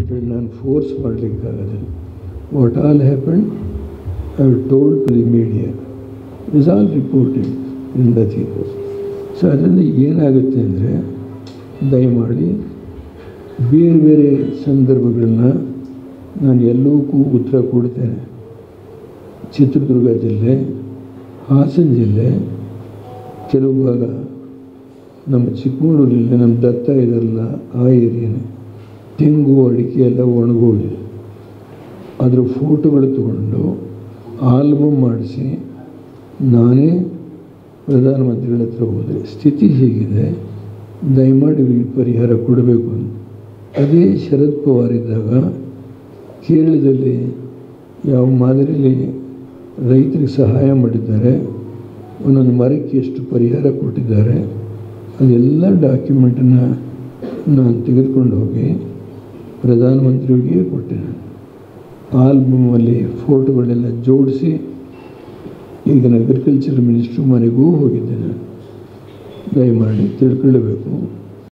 ಅಂತೇಳಿ ನಾನು ಫೋರ್ಸ್ ಮಾಡಲಿಕ್ಕಾಗೋದಿಲ್ಲ what all happen I told to the media is all reported in the thing so ಅದರಿಂದ ಏನಾಗುತ್ತೆ ಅಂದರೆ ದಯಮಾಡಿ ಬೇರೆ ಬೇರೆ ಸಂದರ್ಭಗಳನ್ನ ನಾನು ಎಲ್ಲವಕ್ಕೂ ಉತ್ತರ ಕೊಡ್ತೇನೆ ಚಿತ್ರದುರ್ಗ ಜಿಲ್ಲೆ ಹಾಸನ ಜಿಲ್ಲೆ ಕೆಲವು ಭಾಗ ನಮ್ಮ ಚಿಕ್ಕಮಗಳೂರಲ್ಲಿ ನಮ್ಮ ದತ್ತ ಇದೆಲ್ಲ ಆ ಏರಿಯಾನೇ ತೆಂಗು ಅಡಿಕೆ ಎಲ್ಲ ಒಣಗೋಗಿದೆ ಅದರ ಫೋಟೋಗಳು ತಗೊಂಡು ಆಲ್ಬಮ್ ಮಾಡಿಸಿ ನಾನೇ ಪ್ರಧಾನಮಂತ್ರಿಗಳ ಹತ್ರ ಹೋದೆ ಸ್ಥಿತಿ ಹೀಗಿದೆ ದಯಮಾಡಿ ಈ ಪರಿಹಾರ ಕೊಡಬೇಕು ಅಂತ ಅದೇ ಶರದ್ ಪವಾರ್ ಇದ್ದಾಗ ಕೇರಳದಲ್ಲಿ ಯಾವ ಮಾದರಿಯಲ್ಲಿ ರೈತರಿಗೆ ಸಹಾಯ ಮಾಡಿದ್ದಾರೆ ಒಂದೊಂದು ಮರಕ್ಕೆ ಎಷ್ಟು ಪರಿಹಾರ ಕೊಟ್ಟಿದ್ದಾರೆ ಅದೆಲ್ಲ ಡಾಕ್ಯುಮೆಂಟನ್ನು ನಾನು ತೆಗೆದುಕೊಂಡು ಹೋಗಿ ಪ್ರಧಾನಮಂತ್ರಿಗಳಿಗೆ ಕೊಟ್ಟೆ ನಾನು ಆಲ್ಬಮಲ್ಲಿ ಫೋಟೋಗಳೆಲ್ಲ ಜೋಡಿಸಿ ಈಗ ನಾನು ಅಗ್ರಿಕಲ್ಚರ್ ಮಿನಿಸ್ಟ್ರು ಮನೆಗೂ ಹೋಗಿದ್ದೆ ನಾನು ದಯಮಾಡಿ ತಿಳ್ಕೊಳ್ಳಬೇಕು